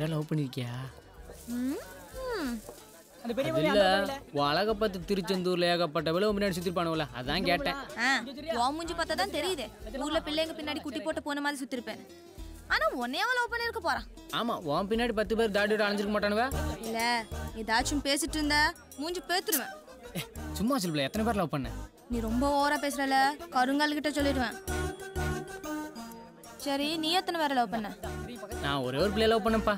சின்சியரா லவ் பண்ணிருக்கியா அந்த பெரிய அது இல்ல உன் அழகை பார்த்து திருச்செந்தூர்ல ஏகப்பட்ட விளவு முன்னாடி சுத்திருப்பானுவல அதான் கேட்டேன் ஆ உன் மூஞ்சி பார்த்தா தான் தெரியுது ஊர்ல பிள்ளைங்க பின்னாடி குட்டி போட்டு போன மாதிரி சுத்திருப்பேன் ஆனா உன்னையாவ லவ் பண்ணிருக்க போறான் ஆமா உன் பின்னாடி பத்து பேர் தாடி விட்டு அலைஞ்சிருக்க மாட்டானுவ இல்ல ஏதாச்சும் பேசிட்டு இருந்த மூஞ்சி பேத்துருவேன் ஏ, சும்மா சொல்லுல எத்தனை பேர் லவ் பண்ண நீ ரொம்ப ஓவரா பேசுறல கருங்கால் கிட்ட சொல்லிடுவேன் சரி நீ எத்தனை பேரை லவ் பண்ண நான் ஒரே ஒரு பிள்ளைய லவ் பண்ணப்பா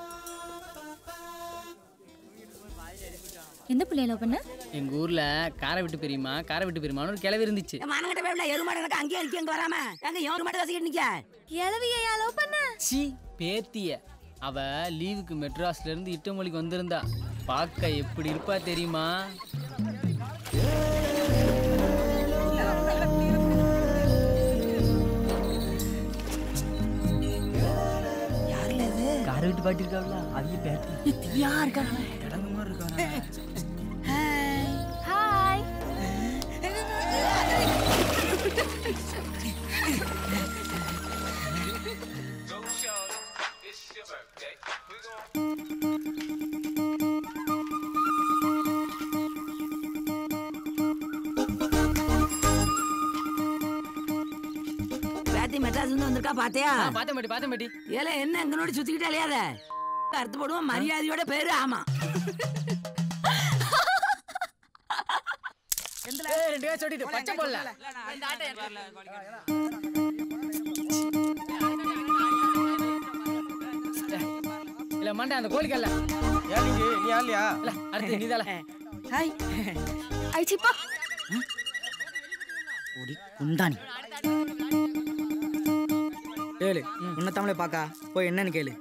எந்த பிள்ளைய லவ் பண்ண எங்க ஊர்ல காரை விட்டு பெரியமா காரை விட்டு பெரியமான்னு ஒரு கிளவி இருந்துச்சு மானங்கிட்ட போய் எருமாடு எனக்கு அங்கேயே இருக்கு அங்க வராம எங்க எவரு மாட்டை வசிக்கிட்டு நிக்க கிழவியா லவ் பண்ண சி பேத்திய அவ லீவுக்கு மெட்ராஸ்ல இருந்து இட்டமொழிக்கு வந்திருந்தா பார்க்க எப்படி இருப்பா தெரியுமா காரை விட்டு பாட்டி இருக்காங்களா அவங்க பேட்டி ஹாய் பேத்தி மெட்ராஸ்ல இருந்து வந்திருக்கா பாத்தியா ஆ, பார்த்தேன் மாட்டி பார்த்தேன் மாட்டி ஏல என்ன எங்க நோடி சுத்திக்கிட்டே அலையாத அறுத்து போடுவோம் மரியாதையோட பேரு ஆமா ஏய், ரெண்டு பேரும் சொல்லிட்டு பச்சை போடல இல்ல மண்டை அந்த கோழிக்கல்ல ஏலிங்க நீ ஆலியா இல்ல அடுத்து நீதால ஹாய் ஐச்சிப்பா ஓடி குந்தாணி கேளு உன்னை தமிழை பாக்கா போய் என்னன்னு கேளு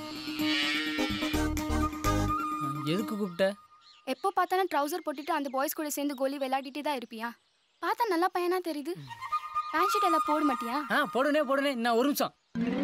எதுக்கு கூப்பிட்ட எப்போ பார்த்தாலும் ட்ரௌசர் போட்டுட்டு அந்த பாய்ஸ் கூட சேர்ந்து கோலி விளையாடிட்டே தான் இருப்பியா பார்த்தா நல்ல பையனா தெரியுது பேண்ட் ஷர்ட் எல்லாம் போட மாட்டியா ஆ போடுனே போடுனே நான் ஒரு நிமிஷம்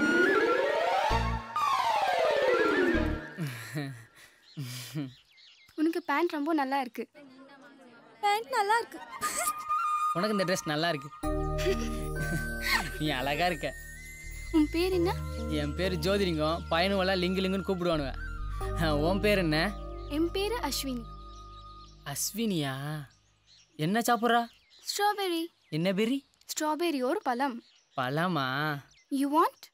உனக்கு பேண்ட் ரொம்ப நல்லா இருக்கு பேண்ட் நல்லா இருக்கு உனக்கு இந்த ட்ரெஸ் நல்லா இருக்கு நீ அழகா இருக்க உன் பேர் என்ன என் பேர் ஜோதிலிங்கம் பையனுவெல்லாம் லிங்கு லிங்குன்னு கூப்பிடுவானுவ ஆ, உன் பேர் என்ன என் பேரு அஸ்வினி அஸ்வினியா என்ன சாப்பிட்றா ஸ்ட்ராபெரி என்ன பெரி ஸ்ட்ராபெரி ஒரு பழம் பழமா யூ வாண்ட்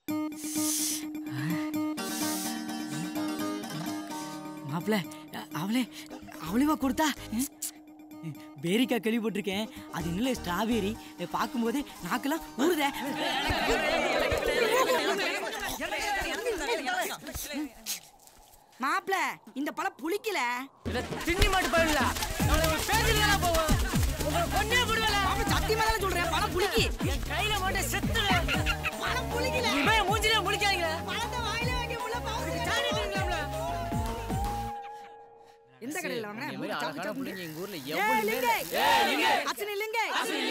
மாப்பிள்ள அவளே அவளேவா கொடுத்தா பேரிக்கா கேள்விப்பட்டிருக்கேன் அது இன்னும் ஸ்ட்ராபெரி பார்க்கும்போது நாக்கெல்லாம் ஊறுதே மாப்பிள இந்த பழம் புளிக்கல திண்ணி மாட்டு பழம்ல பேசிட்டு போவோம் உங்களை கொண்டே போடுவேல மாப்பிள சத்தியமா தானே சொல்றேன் பழம் புளிக்கி கையில போட்டு செத்து பழம் புளிக்கல இவன் மூஞ்சிலே முடிக்காதீங்க பழத்தை வாயில வைக்க முடியல பாவம். எந்த கடையில் வாங்கின இந்த மாதிரி அழகான பிள்ளைங்க எங்க ஊர்ல ஏய், எவ்வளவு லிங்கை. பேர் அச்சனை இல்லைங்க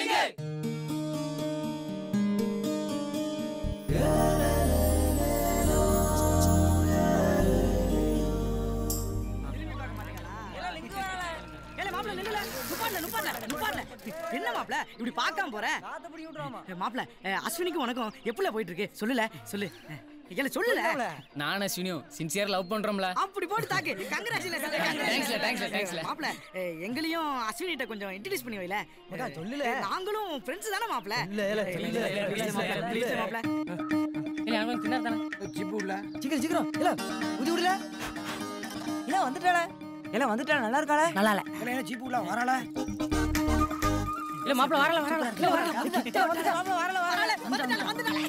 ஏலே, மாப்பிள, நில்லுல. நுப்பாட்டுல, நுப்பாட்டுல, நுப்பாட்டுல. என்ன மாப்பிள இப்படி பார்க்காம போற ஏய், மாப்பிள அஹ், அஸ்வினிக்கும் உனக்கும் எப்படில போயிட்டு இருக்கு சொல்லுல சொல்லு அஹ், ஏலே, சொல்லுல நானும் அஸ்வினியும் சின்சியர் லவ் பண்றோம்ல அப்படி போட்டு தாக்கு தேங்க்ஸ்ல தேங்க்ஸ்ல தேங்க்ஸ்ல மாப்பிள அஹ், எங்களையும் அஸ்வினிட்ட கொஞ்சம் இன்ட்ரடியூஸ் பண்ணி வைல சொல்லுல. அஹ், நாங்களும் ஃப்ரெண்ட்ஸ் தானே மாப்பிள இல்ல, இல்ல, இல்ல, இல்ல, Please, மாப்பிள, please, மாப்பிள இல்ல அவன் தின்னா தானே சீக்கிரம் சீக்கிரம் இல்ல உதி விடல இல்ல வந்துட்டாளே இல்ல வந்துட்டாளே நல்லா இருக்காளே நல்லா இல்ல இல்ல ஜீப் உள்ள வராளே இல்ல மாப்பிள வரல வரல இல்ல வரல வரல வரல வந்துட்டாளே வந்துட்டாளே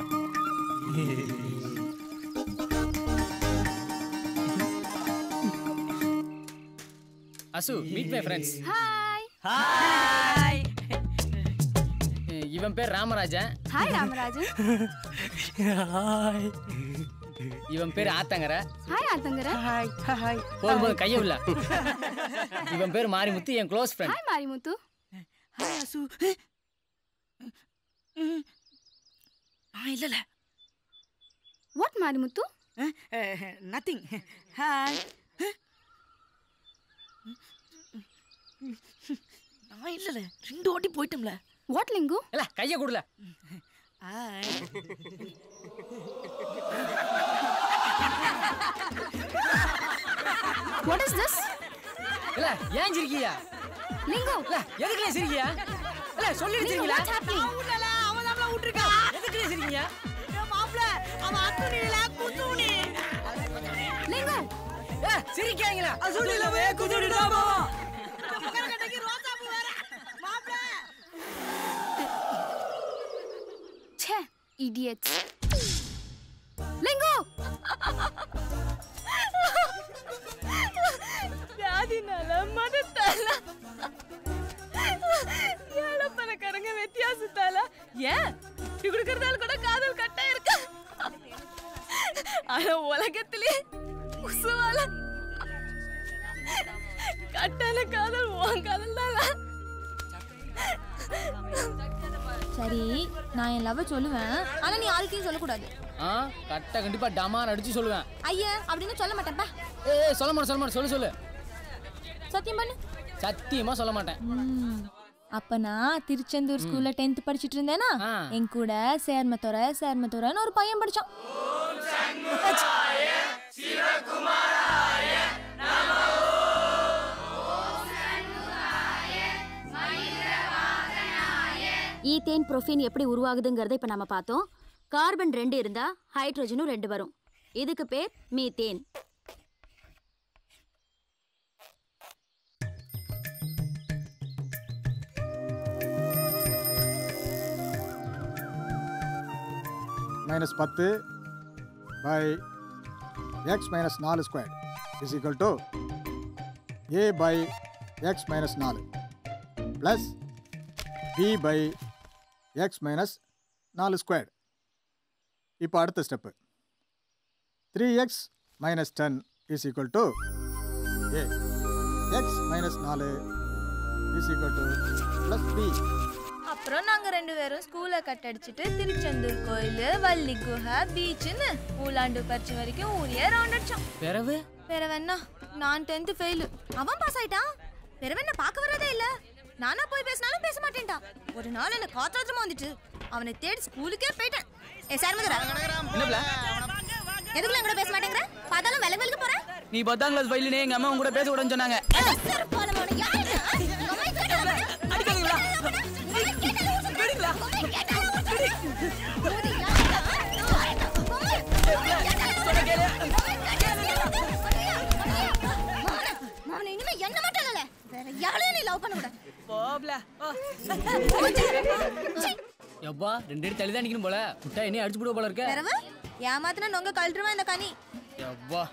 Asu meet my friends hi hi இவன் பேர் ராமராஜன் ஹாய் ராமராஜன் இவன் பேர் Athangara hi Athangara hi hi போதும் போதும் கைய விடல இவன் பேர் மாரிமுத்து என் close friend hi Marimuthu hi Asu ஆ இல்ல இல்ல வாட் மாரிமுத்து நத்திங் ஹாய் நான் இல்ல இல்ல ரெண்டு வாட்டி போயிட்டோம்ல வாட் லிங்கு இல்ல கைய கொடுல ஹாய் வாட் இஸ் திஸ் இல்ல ஏன் சிரிக்கியா லிங்கு இல்ல எதுக்குல சிரிக்கியா இல்ல சொல்லி வச்சிருக்கீங்களா வாட்ஸ் ஹேப்பனிங் உன்னல அவன் தான் விட்டுருக்கா எதுக்குல சிரிக்கீங்க மாப்பிள்ள அவன் அத்துணியில குத்துணி லிங்கு ஏ சிரிக்காங்களா அசுடிலவே குதுடிடா மாமா கடைக்கு ரோசா பூ வேற மாப்பிள்ள ச்சே இடியட்ஸ் லிங்கு ஜாதினால மதத்தால ஏழை பணக்காரங்க வித்தியாசத்தால ஏன் இப்படி கொடுக்கறதால கூட காதல் கட்டா இருக்கு ஆனா உலகத்திலே உசுவால கட்டான காதல் உன் காதல் சரி நான் என் லவ் சொல்லுவேன் ஆனா நீ யாருக்கையும் சொல்லக்கூடாது ஆ கட்ட கண்டிப்பா டமார் அடிச்சு சொல்லுவேன் ஐயா அப்படின்னு சொல்ல மாட்டேன்ப்பா ஏய் ஏய், சொல்ல மாட்டேன் சொல்ல மாட்டேன் சொல்லு சொல்லு சத்தியம் பண்ணு சத்தியமா சொல்ல மாட்டேன் அப்ப நான் திருச்செந்தூர் ஸ்கூல்ல டென்த் படிச்சிட்டு இருந்தேனா ஆ. என் கூட சேர்மத்துறை சேர்மத்துறைன்னு ஒரு பையன் படிச்சான் ஈத்தேன் புரோஃபின் எப்படி உருவாகுதுங்கிறத இப்போ நம்ம பார்த்தோம் கார்பன் ரெண்டு இருந்தா ஹைட்ரஜனும் ரெண்டு வரும் இதுக்கு பேர் மீத்தேன் மைனஸ் பத்து பை எக்ஸ் மைனஸ் நாலு square is equal to A by x minus நாலு plus B by x minus நாலு ஸ்கொயர் இப்போ அடுத்த step three x minus ten is equal to A x minus நாலு is equal to plus B அப்புறம் நாங்க ரெண்டு பேரும் ஸ்கூலை கட் அடிச்சிட்டு திருச்செந்தூர் கோயில் வள்ளி குஹை பீச்சுன்னு ஊலாண்டு பறிச்சு வரைக்கும் ஊரே ரவுண்ட் அடிச்சோம் பிறவு வேற வேணா நான் டென்த் ஃபெயில் அவன் பாஸ் ஆயிட்டான் வேற வேணா பார்க்க வரதே இல்ல நானா போய் பேசினாலும் பேச மாட்டேன்டான் ஒரு நாள் என்ன காத்தாச்சமா வந்துட்டு அவனை தேடி ஸ்கூலுக்கே போயிட்டேன் ஏ சார் மதுரா என்னப்ல எதுக்குள்ள எங்கூட பேச மாட்டேங்கிற பார்த்தாலும் விலை விலைக்கு போற நீ பத்தாம் கிளாஸ் பையிலே எங்க அம்மா உங்க கூட பேச கூடாதுன்னு சொன்னாங்க செருப்பாலமான யாருடா? உங்க அம்மா கேட்டாளா? அடிக்காதீங்களா? கேட்டாளா? மாமனே, இனிமே என்ன மட்டும் இல்லல, வேற யாரையும் நீ love பண்ணக்கூடாது. போப்ல எப்பா ரெண்டு அடி தள்ளி தான் நிக்கணும் போல முட்டா என்ன அடிச்சு போடுவ போல இருக்க பிறவு, ஏமாத்துனா நொங்க கழட்டுருவேன் இந்த கனி எப்பா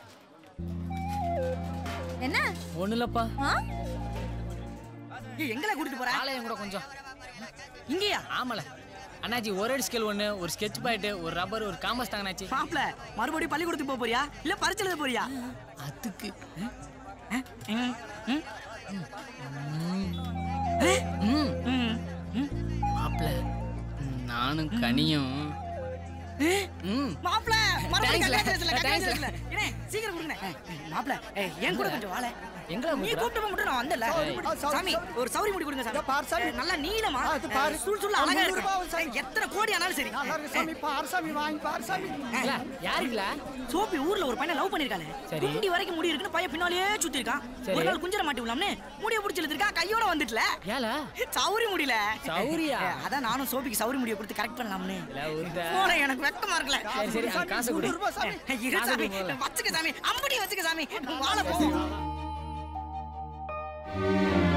என்ன ஒண்ணு இல்லப்பா ஆ? ஏய், எங்கல கூட்டிட்டு போற ஆலயம் கூட கொஞ்சம் இங்கயா ஆமால அண்ணாச்சி ஒரு அடி ஸ்கேல் ஒண்ணு ஒரு ஸ்கெட்ச் பாயிண்ட் ஒரு ரப்பர் ஒரு காம்பஸ் தாங்க அண்ணாச்சி மாப்பிள மறுபடியும் பள்ளிக்கூடத்துக்கு போக போறியா இல்ல பரிச்சு எழுத போறியா அதுக்கு ம், ம், ம் ம், ம். மாப்பிள நானும் கனியும் ம் மாப்பிள மறுபடியும் Thanks ல. congratulations, Thanks ல. congratulations. ஏண்ணே, சீக்கிரம் கொடுங்க மாப்பிள ஏய், என் கூட கொஞ்சம் வாழ எங்கடா நீ கூப்பிடுற? கூப்பிட்டு மட்டும் நான் வந்தல சாமி ஒரு சௌரி முடி கொடுங்க சாமி ஏய், நல்லா நீளமா ஏய், சுள் சுள் அழகா இருக்கு ஏய், எத்தனை கோடி ஆனாலும் சரி இல்ல, யாருக்குல சோப்பி ஊர்ல ஒரு பையனை லவ் பண்ணிருக்கானே சரி. குண்டி வரைக்கும் முடி இருக்குன்னு பையன் பின்னாலேயே சுத்தி இருக்கான் சரி. ஒரு நாள் குஞ்சர மாட்டி விடலாம்னு முடிய பிடிச்சி இழுத்துருக்கா கையோட வந்துட்டல ஏல சௌரி முடியல சௌரியா? ஏய், அதான் நானும் சோபிக்கு சௌரி முடிய கொடுத்து கரெக்ட் பண்ணலாம்னு இல்ல உருட்ட போட எனக்கு வெக்கமா இருக்கல சரி சரி அந்த காசை கொடு ஏய், இரு காசை சாமி கொடு முதல்ல. வச்சுக்க சாமி அம்படி வச்சுக்க சாமி வாழ போ